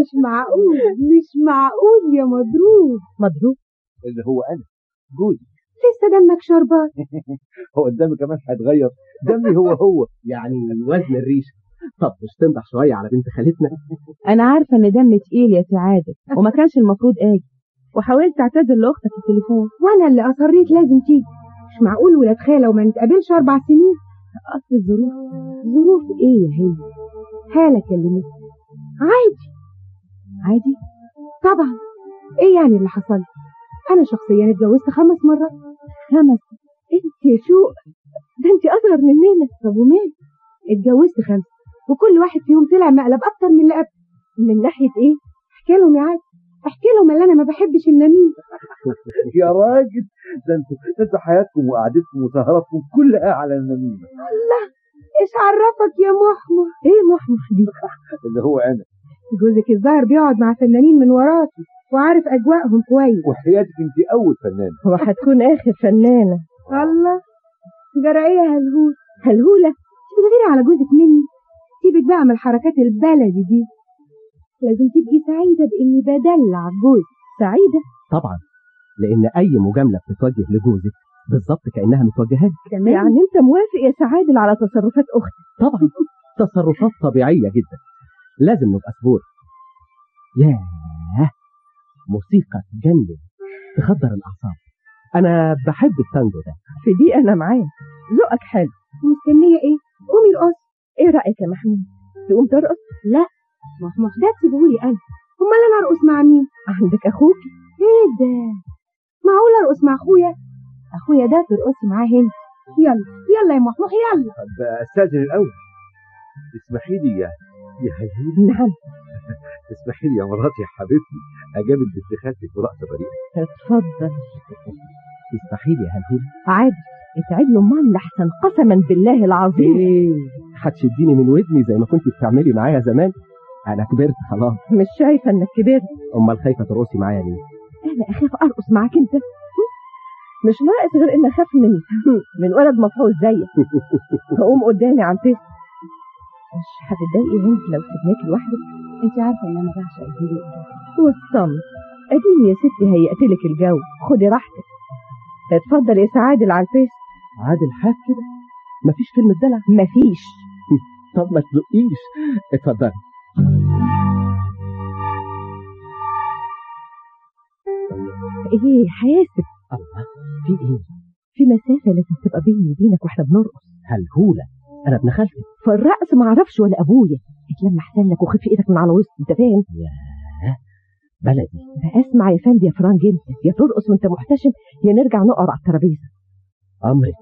مش معقول مش معقول يا مضروب مضروب اللي هو انا جوزي لسه دمك شربات هو الدم كمان هيتغير دمي هو هو يعني وزن الريشه طب مش تنضح شويه على بنت خالتنا انا عارفه ان دم تقيل يا سعاده وما كانش المفروض اجي وحاولت اعتذر لاختك في التليفون وانا اللي اصريت لازم تيجي مش معقول ولاد خاله وما نتقابلش اربع سنين اصل الظروف ظروف ايه يا هي هاله كلمتني عادي عادي طبعا ايه يعني اللي حصل انا شخصيا اتجوزت خمس مرات خمس انت يا شوق ده انت اصغر مننا طب ومال اتجوزت خمسه وكل واحد فيهم طلع مقلب اكتر من اللي قبل من ناحيه ايه احكي لهم يا عادي احكي لهم اللي انا ما بحبش النميم يا راجل ده انتوا ده انتوا حياتكم وقعدتكم وسهراتكم كلها على النميمه الله ايش عرفك يا محمد ايه محمح دي اللي هو انا جوزك الظاهر بيقعد مع فنانين من وراكي وعارف اجواءهم كويس وحياتك انت اول فنانه وهتكون اخر فنانه الله جرى ايه يا هلهول هلهوله بتغيري على جوزك مني سيبك بقى من الحركات البلدي دي لازم تبقي سعيدة بإني بدلع جوزي سعيده طبعا لان اي مجامله بتتوجه لجوزك بالظبط كانها متوجهه لك كمان يعني انت موافق يا سعادل على تصرفات اختي طبعا تصرفات طبيعيه جدا لازم نبقى صبور ياه موسيقى تجنن تخدر الاعصاب انا بحب التانجو ده في دي انا معاك ذوقك حلو مستنية إيه قومي ارقصي ايه رايك يا محمود تقوم ترقص لا محمود ده تسيبهولي أنا أمال أنا أرقص مع مين عندك اخوك إيه ده معقول أرقص مع أخويا أخويا ده ترقصي معاه هنا يلا يلا يا محمود يلا طب استاذن الاول تسمحي لي يا يا هيهيل نعم تسمحي لي يا مراتي يا حبيبتي اجابل بنت خالتك ورقصه بريئه اتفضل تسمحي لي يا هلهول عادي اتعب له امال لحسن قسما بالله العظيم ايه هتشديني من ودني زي ما كنت بتعملي معايا زمان انا كبرت خلاص مش شايفه انك كبرت امال خايفه ترقصي معايا ليه انا اخاف ارقص معاك انت مش ناقص غير ان اخاف من من ولد مفحوص زيك فقوم قدامي على البيت مش هتتضايقي انت لو سبناك لوحدك أنت عارفة إن أنا بعشق الهدوء والصمت اديني يا ستي هيأتلك الجو خدي راحتك اتفضل يا سعادل على الفيس عادل حاج كده مفيش كلمه دلع مفيش طب ما تزقيش اتفضلي ايه حاسب الله في ايه في مسافه لازم تبقى بيني وبينك واحنا بنرقص هلهوله انا ابن خالتي فالرقص ما اعرفش ولا ابويا اتلم احسن لك وخف ايدك من على وسط انت فاهم ياه بلدي بقى اسمع يا فندي يا فرانج انت يا ترقص وانت محتشم يا نرجع نقعد على الترابيزه امرك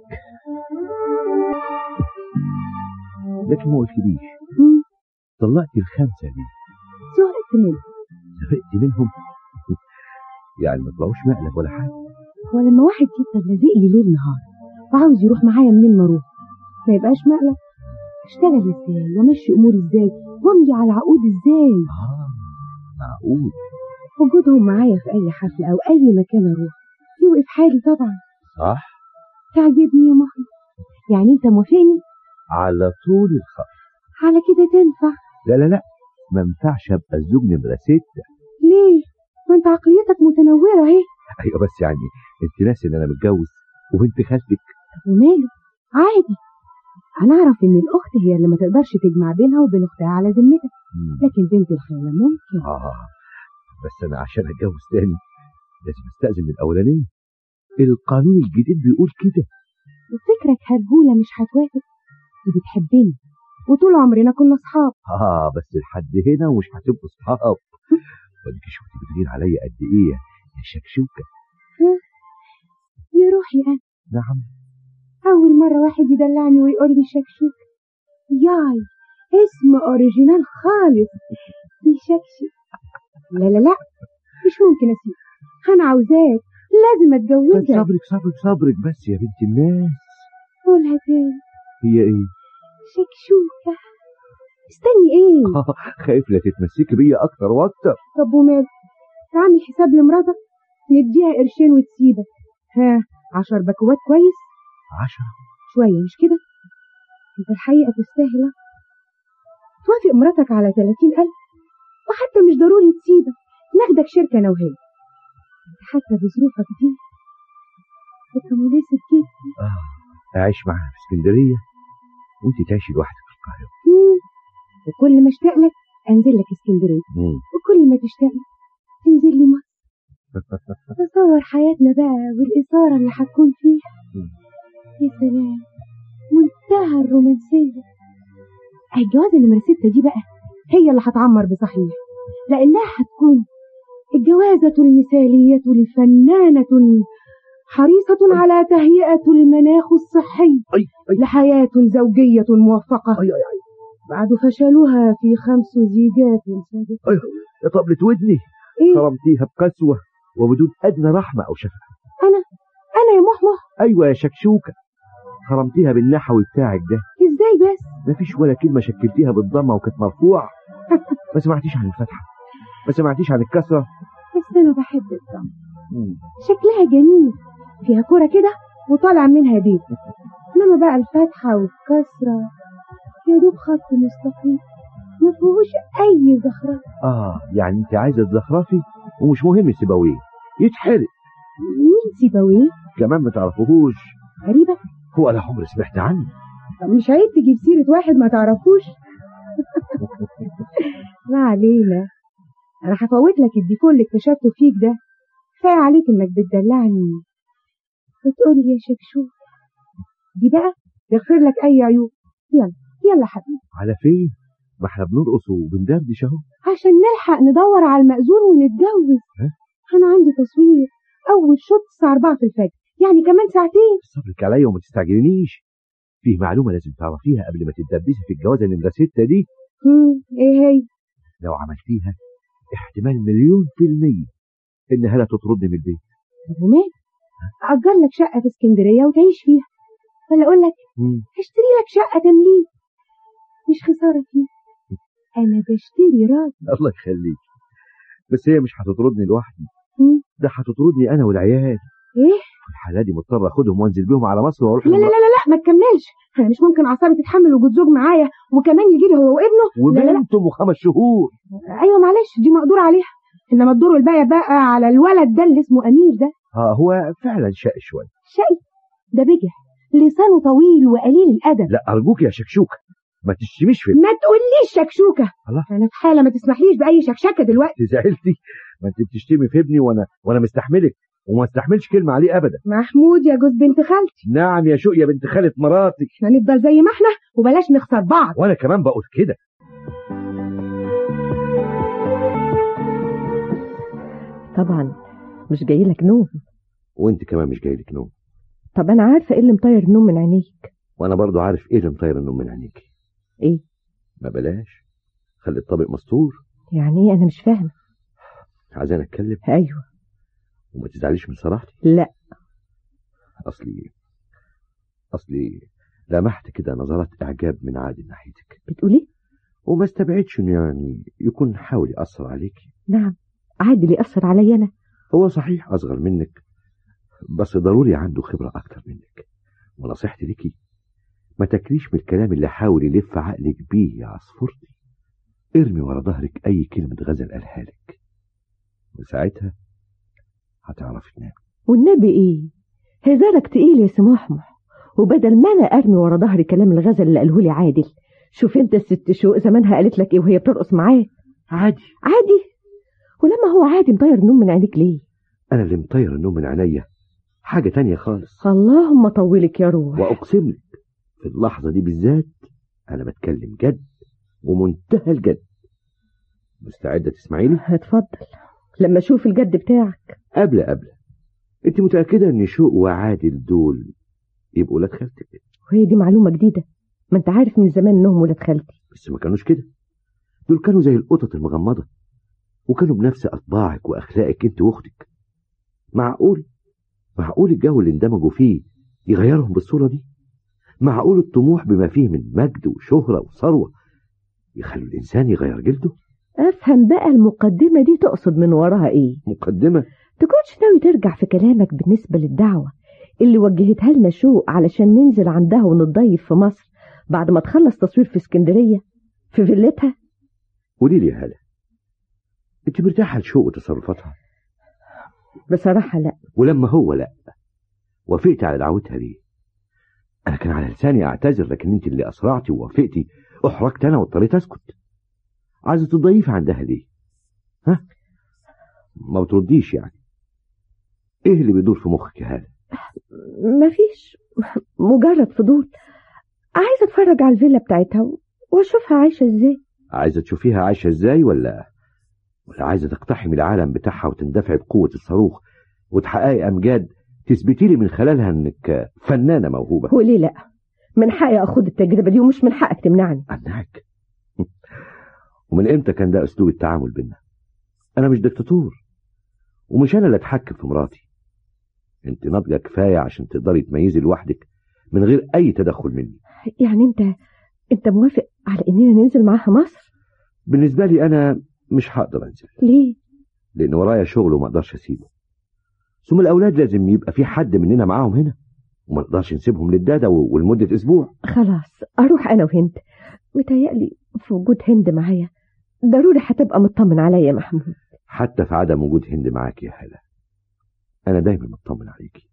لكن ما قلتليش طلقتي الخمسه دي زهقت منه زهقتي منهم يعني ما طلعوش مقلب ولا حاجه هو لما واحد يفضل لازق لي ليل نهار وعاوز يروح معايا منين ما اروح ما يبقاش مقلب اشتغل ازاي وامشي اموري ازاي وامضي على عقود ازاي اه معقول وجودهم معايا في اي حفله او اي مكان اروح يوقف حالي طبعا صح تعجبني يا محمد يعني انت موافقني على طول الخط على كده تنفع لا لا لا ما ينفعش ابقى الزوج نمره ستة ليه ما انت عقليتك متنوره اهي ايوه بس يعني انت ناسي ان انا متجوز وبنت خالتك وماله عادي انا اعرف ان الاخت هي اللي ما تقدرش تجمع بينها وبين اختها على ذمتها مم. لكن بنت الخاله ممكن اه بس انا عشان اتجوز تاني لازم استاذن من الاولانيه القانون الجديد بيقول كده وفكرك هالهولة مش هتوافق دي بتحبني وطول عمرنا كنا اصحاب اه بس لحد هنا ومش هتبقوا صحاب وديك شفتي بتغير عليا قد ايه يا شكشوكه يا روحي انا نعم اول مره واحد يدلعني ويقول لي شكشوك ياي اسم اوريجينال خالص يشكشك لا لا لا مش ممكن اسيب انا عاوزاك لازم طيب اتجوزك صبرك صبرك صبرك بس يا بنت الناس قولها تاني هي ايه شكشوكة استني ايه آه، خايف لا تتمسكي بيا اكتر واكتر طب ومال تعمل حساب لمراتك نديها قرشين وتسيبك ها عشر باكوات كويس عشرة شوية مش كده انت الحقيقة تستاهل توافق مراتك على 30 ألف وحتى مش ضروري تسيبك ناخدك شركة أنا وهي انت حتى بظروفك دي يبقى مناسب جدا اه اعيش معاها في اسكندريه وانت تعيشي لوحدك في القاهره مم. وكل ما اشتاق لك انزل لك اسكندريه مم. وكل ما تشتاق لي تنزل لي مصر تصور حياتنا بقى والاثاره اللي هتكون فيها مم. يا سلام منتهى الرومانسيه الجوازه نمره ستة دي بقى هي اللي هتعمر بصحيح لانها هتكون الجوازة المثالية لفنانة حريصة على تهيئة المناخ الصحي اي اي لحياة زوجية موفقة اي اي اي بعد فشلها في خمس زيجات سابقة اي يا طبلة ودني ايه خرمتيها بقسوه وبدون ادنى رحمه او شفقه انا انا يا محمح ايوه يا شكشوكه خرمتيها بالنحوي بتاعك ده ازاي بس مفيش ولا كلمه شكلتيها بالضمه وكانت مرفوعه ما سمعتيش عن الفتحه ما سمعتيش عن الكسره بس انا بحب الضم مم. شكلها جميل فيها كرة كده وطالع منها بيت انما بقى الفتحة والكسرة يا دوب خط مستقيم ما فيهوش اي زخرفة اه يعني انت عايزه تزخرفي ومش مهم سيبويه يتحرق مين سيبويه كمان ما تعرفوهوش غريبة هو انا عمري سمعت عنه طب مش عيب تجيب سيرة واحد ما تعرفوش ما علينا انا هفوت لك الديفول اللي اكتشفته فيك ده كفايه عليك انك بتدلعني وتقول لي يا شكشوك دي بقى تغفر لك اي عيوب يلا يلا حبيبي على فين ما احنا بنرقص وبندردش اهو عشان نلحق ندور على المأذون ونتجوز ها؟ انا عندي تصوير اول شوط الساعه 4 في الفجر يعني كمان ساعتين صبرك عليا وما تستعجلنيش فيه معلومه لازم تعرفيها قبل ما تتدبسي في الجوازه النمره ستة دي هم، ايه هي لو عملتيها احتمال مليون في المية إن هلا تطردني من البيت طب ومال اجر لك شقه في اسكندريه وتعيش فيها ولا اقول لك هشتري لك شقه تمليك مش خساره فيه انا بشتري راجل الله يخليك بس هي مش هتطردني لوحدي هم؟ ده هتطردني أنا والعيال ايه في الحالة دي مضطر أخدهم وأنزل بيهم على مصر وأروح لا لا لا لمرا- لا, لا ما تكملش انا مش ممكن اعصابي تتحمل وجود زوج معايا وكمان يجي لي هو وابنه لا لا لا وبنتم وخمس شهور ايوه معلش دي مقدور عليها انما الدور الباقي بقى على الولد ده اللي اسمه امير ده ها هو فعلا شقي شوية شقي ده بجح لسانه طويل وقليل الادب لا أرجوك يا شكشوكة ما تشتميش في ما تقوليش شكشوكه الله. انا في حاله ما تسمحليش باي شكشكه دلوقتي زعلتي ما انت بتشتمي في ابني وانا وانا مستحملك وما استحملش كلمه عليه ابدا محمود يا جوز بنت خالتي نعم يا شوق يا بنت خالة مراتي احنا نفضل زي ما احنا وبلاش نخسر بعض وانا كمان بقول كده طبعا مش جاي لك نوم وانت كمان مش جاي لك نوم طب انا عارفه ايه اللي مطير النوم من عينيك وانا برضو عارف ايه اللي مطير النوم من عينيكي ايه ما بلاش خلي الطبق مستور يعني ايه انا مش فاهمه عايزين اتكلم ايوه وما تزعليش من صراحتي لا اصلي اصلي لمحت كده نظرات اعجاب من عادل ناحيتك بتقول ايه وما استبعدش انه يعني يكون حاول ياثر عليكي نعم عادل يأثر عليا انا هو صحيح اصغر منك بس ضروري عنده خبره اكتر منك ونصيحتي ليكي ما تاكليش من الكلام اللي حاول يلف عقلك بيه يا عصفورتي ارمي ورا ظهرك اي كلمه غزل قالها لك وساعتها هتعرفي تنامي والنبي ايه هزارك تقيل يا سمحمح وبدل ما انا ارمي ورا ظهري كلام الغزل اللي قاله لي عادل شوف انت الست شوق زمانها قالت لك ايه وهي بترقص معاه عادي عادي ولما هو عادي مطير النوم من عينيك ليه انا اللي مطير النوم من عينيا حاجه تانية خالص اللهم طولك يا روح واقسم لك في اللحظه دي بالذات انا بتكلم جد ومنتهى الجد مستعده تسمعيني اتفضل لما اشوف الجد بتاعك قبل قبل انت متاكده ان شوق وعادل دول يبقوا ولاد خالتك وهي دي معلومه جديده ما انت عارف من زمان انهم ولاد خالتي بس ما كانوش كده دول كانوا زي القطط المغمضه وكانوا بنفس اطباعك واخلاقك انت واختك معقول معقول الجو اللي اندمجوا فيه يغيرهم بالصوره دي معقول الطموح بما فيه من مجد وشهره وثروه يخلوا الانسان يغير جلده افهم بقى المقدمه دي تقصد من وراها ايه مقدمه تكونش ناوي ترجع في كلامك بالنسبه للدعوه اللي وجهتها لنا شوق علشان ننزل عندها ونتضيف في مصر بعد ما تخلص تصوير في اسكندريه في فيلتها قولي لي يا هلا انت مرتاحة لشوق وتصرفاتها بصراحة لا ولما هو لا وافقت على دعوتها ليه انا كان على لساني اعتذر لكن انت اللي اسرعتي ووافقتي احرجت انا واضطريت اسكت عايزه تضيفي عندها ليه ها ما بترديش يعني ايه اللي بيدور في مخك يا هاله مفيش مجرد فضول عايزة اتفرج على الفيلا بتاعتها واشوفها عايشة ازاي عايزه تشوفيها عايشه ازاي ولا ولا عايزه تقتحمي العالم بتاعها وتندفعي بقوه الصاروخ وتحققي امجاد تثبتي لي من خلالها انك فنانه موهوبه وليه لا من حقي اخد التجربة دي ومش من حقك تمنعني امنعك ومن امتى كان ده اسلوب التعامل بينا انا مش دكتاتور ومش انا اللي اتحكم في مراتي انت ناضجه كفايه عشان تقدري تميزي لوحدك من غير اي تدخل مني يعني انت انت موافق على اننا ننزل معاها مصر بالنسبه لي انا مش هقدر انزل ليه لان ورايا شغل وما اقدرش اسيبه ثم الاولاد لازم يبقى في حد مننا معاهم هنا وما نقدرش نسيبهم للداده ولمده اسبوع خلاص اروح انا وهند متهيألي في وجود هند معايا ضروري هتبقى مطمن عليا يا محمود حتى في عدم وجود هند معاك يا هلا انا دايما مطمن عليكي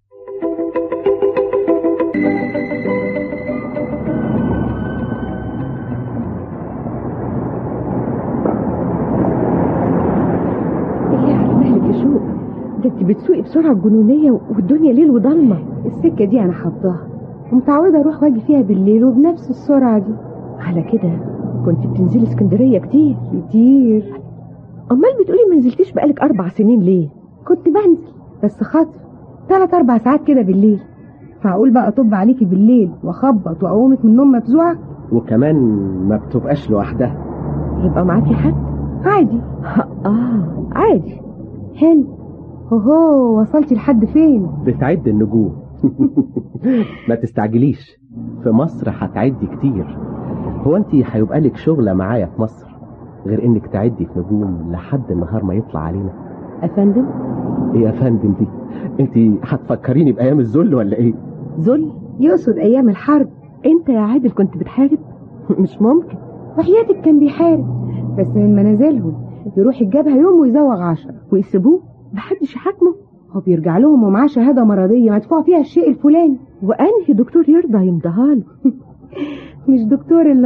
ايه على مهلك يا شوق ده انت بتسوقي بسرعة جنونية والدنيا ليل وضلمة السكة دي أنا حافظاها ومتعودة أروح وأجي فيها بالليل وبنفس السرعة دي على كده كنت بتنزلي اسكندرية كتير كتير امال بتقولي ما نزلتيش بقالك اربع سنين ليه كنت بنزل بس خطف تلات أربع ساعات كده بالليل معقول بقى أطب عليكي بالليل وأخبط وأقومك من النوم مفزوعة وكمان ما بتبقاش لوحدها يبقى معاكي حد عادي اه عادي هند هو وصلتي لحد فين بتعد النجوم ما تستعجليش في مصر هتعدي كتير هو انت هيبقى لك شغلة معايا في مصر غير انك تعدي في نجوم لحد النهار ما يطلع علينا افندم ايه يا فندم دي انت هتفكريني بايام الذل ولا ايه ذل يقصد أيام الحرب انت يا عادل كنت بتحارب مش ممكن وحياتك كان بيحارب بس من منازلهم يروح الجبهة يوم ويزوغ عشرة ويسيبوه محدش يحاكمه هو بيرجع لهم ومعاه شهادة مرضية مدفوع فيها الشيء الفلاني وانهي دكتور يرضى يمضيها له مش دكتور اللي